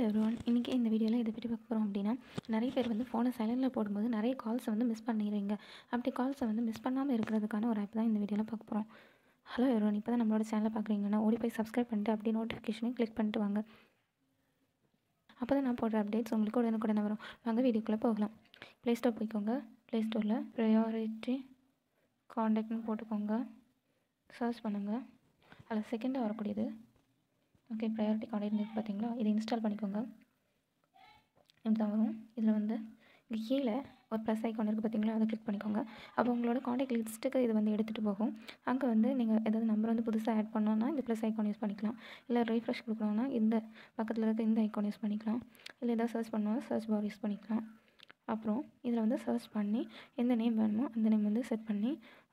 everyone இன்றைக்கி இந்த வீடியோவில் எதை பற்றி பார்க்க போகிறோம் அப்படின்னா நிறைய பேர் வந்து ஃபோனை சைலண்டில் போடும்போது நிறைய கால்ஸை வந்து மிஸ் பண்ணிடுறீங்க அப்படி கால்ஸை வந்து மிஸ் பண்ணாமல் இருக்கிறதுக்கான ஒரு ஆப் தான் இந்த வீடியோவில் பார்க்க போகிறோம் ஹலோ எவ்ரிவன் இப்போ தான் நம்மளோட சேனலை பார்க்குறீங்கன்னா ஓடி போய் சப்ஸ்கிரைப் பண்ணிட்டு அப்படியே நோட்டிஃபிகேஷனையும் கிளிக் பண்ணிட்டு வாங்க அப்போ தான் நான் போடுற அப்டேட்ஸ் உங்களுக்கு உடனுக்குடனே வரும் வாங்க வீடியோக்குள்ளே போகலாம் ப்ளே ஸ்டோர் போய்க்கோங்க ப்ளே ஸ்டோரில் ப்ரையாரிட்டி காண்டாக்ட்னு போட்டுக்கோங்க சர்ச் பண்ணுங்கள் அதில் செகண்டாக வரக்கூடியது ஓகே ப்ரையாரிட்டி காண்டாக்ட் இருக்குது பார்த்தீங்களா இதை இன்ஸ்டால் பண்ணிக்கோங்க இப்படி வரும் இதில் வந்து இங்கே கீழே ஒரு ப்ளஸ் ஐக்கான் இருக்குது பார்த்தீங்களா அதை கிளிக் பண்ணிக்கோங்க அப்போ உங்களோட காண்டாக்ட் லிஸ்ட்டுக்கு இது வந்து எடுத்துகிட்டு போகும் அங்கே வந்து நீங்கள் ஏதாவது நம்பர் வந்து புதுசாக ஆட் பண்ணோன்னா இந்த ப்ளஸ் ஐக்கான் யூஸ் பண்ணிக்கலாம் இல்லை ரீஃப்ரெஷ் கொடுக்கணுன்னா இந்த பக்கத்தில் இருக்க இந்த ஐக்கான் யூஸ் பண்ணிக்கலாம் இல்லை எதாவது சர்ச் பண்ணாலும் சர்ச் பார் யூஸ் பண்ணிக்கலாம் அப்புறம் இதில் வந்து சர்ச் பண்ணி எந்த நேம் வேணுமோ அந்த நேம் வந்து செட் பண்ணி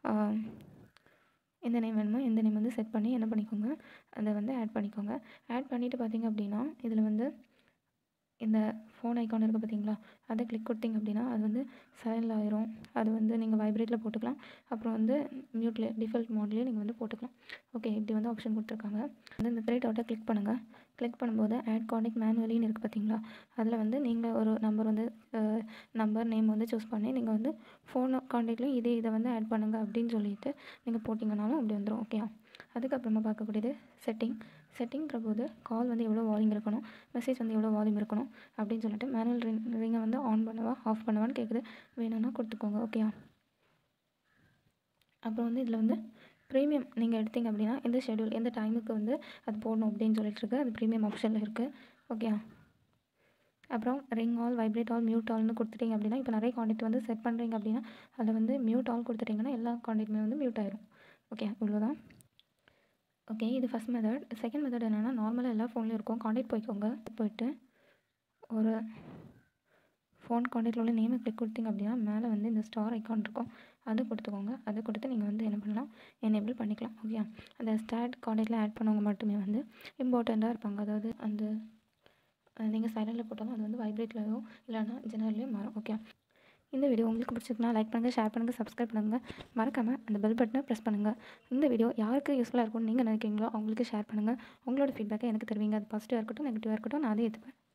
எந்த நேம் வேணுமோ எந்த நேம் வந்து செட் பண்ணி என்ன பண்ணிக்கோங்க அதை வந்து ஆட் பண்ணிக்கோங்க ஆட் பண்ணிவிட்டு பார்த்தீங்க அப்படின்னா இதில் வந்து இந்த ஃபோன் ஐக்கான் இருக்குது பார்த்தீங்களா அதை கிளிக் கொடுத்தீங்க அப்படின்னா அது வந்து சைலண்ட் ஆயிரும் அது வந்து நீங்கள் வைப்ரேட்டில் போட்டுக்கலாம் அப்புறம் வந்து மியூட்டில் டிஃபால்ட் மோட்லேயே நீங்கள் வந்து போட்டுக்கலாம் ஓகே இப்படி வந்து ஆப்ஷன் கொடுத்துருக்காங்க வந்து இந்த த்ரீ டாட்டை கிளிக் பண்ணுங்கள் கிளிக் பண்ணும்போது ஆட் காண்டாக்ட் மேனுவலின்னு இருக்குது பார்த்தீங்களா அதில் வந்து நீங்கள் ஒரு நம்பர் வந்து நம்பர் நேம் வந்து சூஸ் பண்ணி நீங்கள் வந்து ஃபோன் காண்டாக்ட்லேயும் இதே இதை வந்து ஆட் பண்ணுங்கள் அப்படின்னு சொல்லிட்டு நீங்கள் போட்டிங்கனாலும் அப்படி வந்துடும் ஓகே அதுக்கப்புறமா பார்க்கக்கூடியது செட்டிங் செட்டிங்கிற போது கால் வந்து எவ்வளோ வால்யூம் இருக்கணும் மெசேஜ் வந்து எவ்வளோ வால்யூம் இருக்கணும் அப்படின்னு சொல்லிட்டு மேனுவல் ரிங் ரிங்கை வந்து ஆன் பண்ணவா ஆஃப் பண்ணவான்னு கேட்குது வேணும்னா கொடுத்துக்கோங்க ஓகேயா அப்புறம் வந்து இதில் வந்து ப்ரீமியம் நீங்கள் எடுத்தீங்க அப்படின்னா எந்த ஷெடியூல் எந்த டைமுக்கு வந்து அது போடணும் அப்படின்னு சொல்லிட்டு இருக்கு அது ப்ரீமியம் ஆப்ஷனில் இருக்குது ஓகே அப்புறம் ring all vibrate all mute ஆல்னு கொடுத்துட்டீங்க அப்படின்னா இப்போ நிறைய காண்டாக்ட் வந்து செட் பண்ணுறீங்க அப்படின்னா அதில் வந்து மியூட் ஆல் கொடுத்துட்டிங்கன்னா எல்லா காண்டாக்டுமே வந்து மியூட் ஆயிரும் ஓகே இவ்வளோதான் ஓகே இது ஃபஸ்ட் மெத்தட் செகண்ட் மெத்தட் என்னென்னா நார்மலாக எல்லா ஃபோன்லேயும் இருக்கும் காண்டாக்ட் போய்க்கோங்க போயிட்டு ஒரு ஃபோன் காண்டாக்டில் உள்ள நேமை கிளிக் கொடுத்தீங்க அப்படின்னா மேலே வந்து இந்த ஸ்டார் ஐக்கான் இருக்கும் அதை கொடுத்துக்கோங்க அதை கொடுத்து நீங்கள் வந்து என்ன பண்ணலாம் எனேபிள் பண்ணிக்கலாம் ஓகே அந்த ஸ்டார்ட் காண்டாக்டில் ஆட் பண்ணவங்க மட்டுமே வந்து இம்பார்ட்டண்ட்டாக இருப்பாங்க அதாவது அந்த நீங்கள் சைலண்டில் போட்டாலும் அது வந்து வைப்ரேட்லையோ இல்லைன்னா ஜெனரல்லையும் மாறும் ஓகே இந்த வீடியோ உங்களுக்கு பிடிச்சிருக்குன்னா லைக் பண்ணுங்கள் ஷேர் பண்ணுங்கள் சப்ஸ்கிரைப் பண்ணுங்கள் மறக்காமல் அந்த பெல் பட்டனை ப்ரெஸ் பண்ணுங்கள் இந்த வீடியோ யாருக்கு யூஸ்ஃபுல்லாக இருக்கும்னு நீங்கள் நினைக்கிறீங்களோ அவங்களுக்கு ஷேர் பண்ணுங்கள் உங்களோட ஃபீட்பேக்கை எனக்கு தருவீங்க அது பாசிட்டிவாக இருக்கட்டும் நெகட்டிவாக இருக்கட்டும் நான் அதை ஏற்றுப்பேன்